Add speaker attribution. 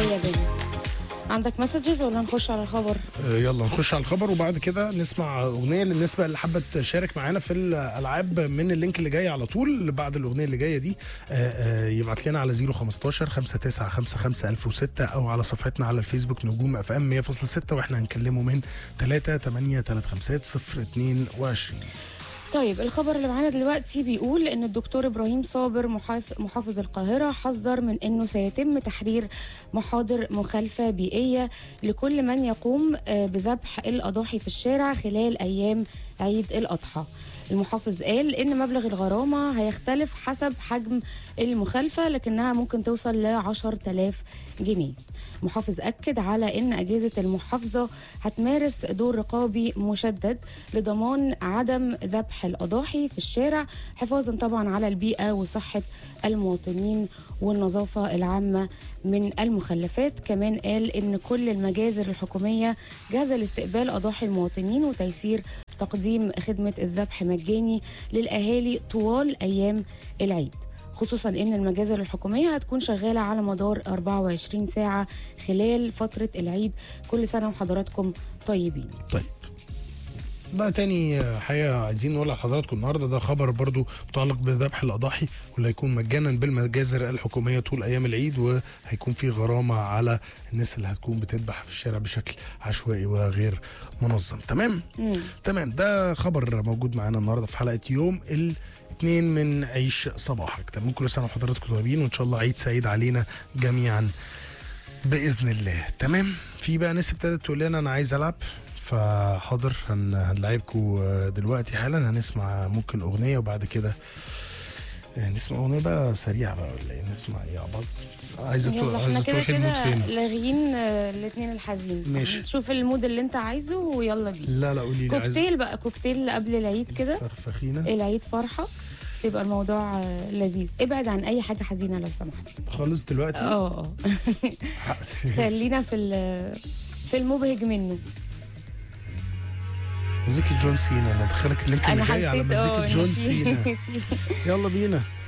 Speaker 1: يا بني عندك مسجز ولا نخش على الخبر
Speaker 2: آه، يلا نخش على الخبر وبعد كده نسمع اغنيه للناس بقى اللي حابه تشارك معانا في الالعاب من اللينك اللي جاي على طول بعد الاغنيه اللي جايه دي آه، آه، يبعت لنا على 015 5955 1006 او على صفحتنا على الفيسبوك نجوم اف ام 100.6 واحنا هنكلمه من 3 8 3 5 0 22
Speaker 1: طيب الخبر اللي معانا دلوقتي بيقول ان الدكتور ابراهيم صابر محاف- محافظ القاهره حذر من انه سيتم تحرير محاضر مخالفه بيئيه لكل من يقوم آه، بذبح الاضاحي في الشارع خلال ايام عيد الاضحى المحافظ قال ان مبلغ الغرامه هيختلف حسب حجم المخالفه لكنها ممكن توصل ل 10000 جنيه المحافظ اكد على ان اجهزه المحافظه هتمارس دور رقابي مشدد لضمان عدم ذبح الاضاحي في الشارع حفاظا طبعا على البيئه وصحه المواطنين والنظافه العامه من المخلفات كمان قال ان كل المجازر الحكوميه جاهزه لاستقبال اضاحي المواطنين وتيسير تقديم خدمه الذبح مجاني للاهالي طوال ايام العيد خصوصا ان المجازر الحكوميه هتكون شغاله على مدار 24 ساعه خلال فتره العيد كل سنه وحضراتكم طيبين
Speaker 2: طيب ده تاني حاجة عايزين نقولها لحضراتكم النهاردة ده خبر برضو متعلق بذبح الأضاحي واللي هيكون مجانا بالمجازر الحكومية طول أيام العيد وهيكون في غرامة على الناس اللي هتكون بتذبح في الشارع بشكل عشوائي وغير منظم تمام؟
Speaker 1: مم.
Speaker 2: تمام ده خبر موجود معانا النهاردة في حلقة يوم الاثنين من عيش صباحك تمام كل سنة وحضراتكم طيبين وإن شاء الله عيد سعيد علينا جميعا باذن الله تمام في بقى ناس ابتدت تقول لنا انا عايز العب فحاضر هن... هنلعبكم دلوقتي حالا هنسمع ممكن اغنيه وبعد كده آه، نسمع اغنيه بقى سريعه بقى ولا ايه نسمع ايه يا باظ عايزه تروح
Speaker 1: يلا احنا
Speaker 2: عايزه
Speaker 1: كده
Speaker 2: تروحي المود
Speaker 1: كده
Speaker 2: فين
Speaker 1: لاغيين الاثنين الحزين
Speaker 2: ماشي.
Speaker 1: شوف المود اللي انت عايزه ويلا بينا
Speaker 2: لا لا قولي لي عايزه
Speaker 1: كوكتيل بقى كوكتيل قبل العيد كده
Speaker 2: فخفخينه
Speaker 1: العيد فرحه يبقى الموضوع آه، لذيذ ابعد عن اي حاجه حزينه لو سمحت
Speaker 2: خالص دلوقتي
Speaker 1: اه اه خلينا في ال- في المبهج منه
Speaker 2: مزيكة جون سينا انا دخلك اللينك
Speaker 1: انا
Speaker 2: اللي جاي على
Speaker 1: حسيت اه
Speaker 2: مزيكة
Speaker 1: إن
Speaker 2: جون
Speaker 1: في-
Speaker 2: سينا
Speaker 1: في-
Speaker 2: يلا بينا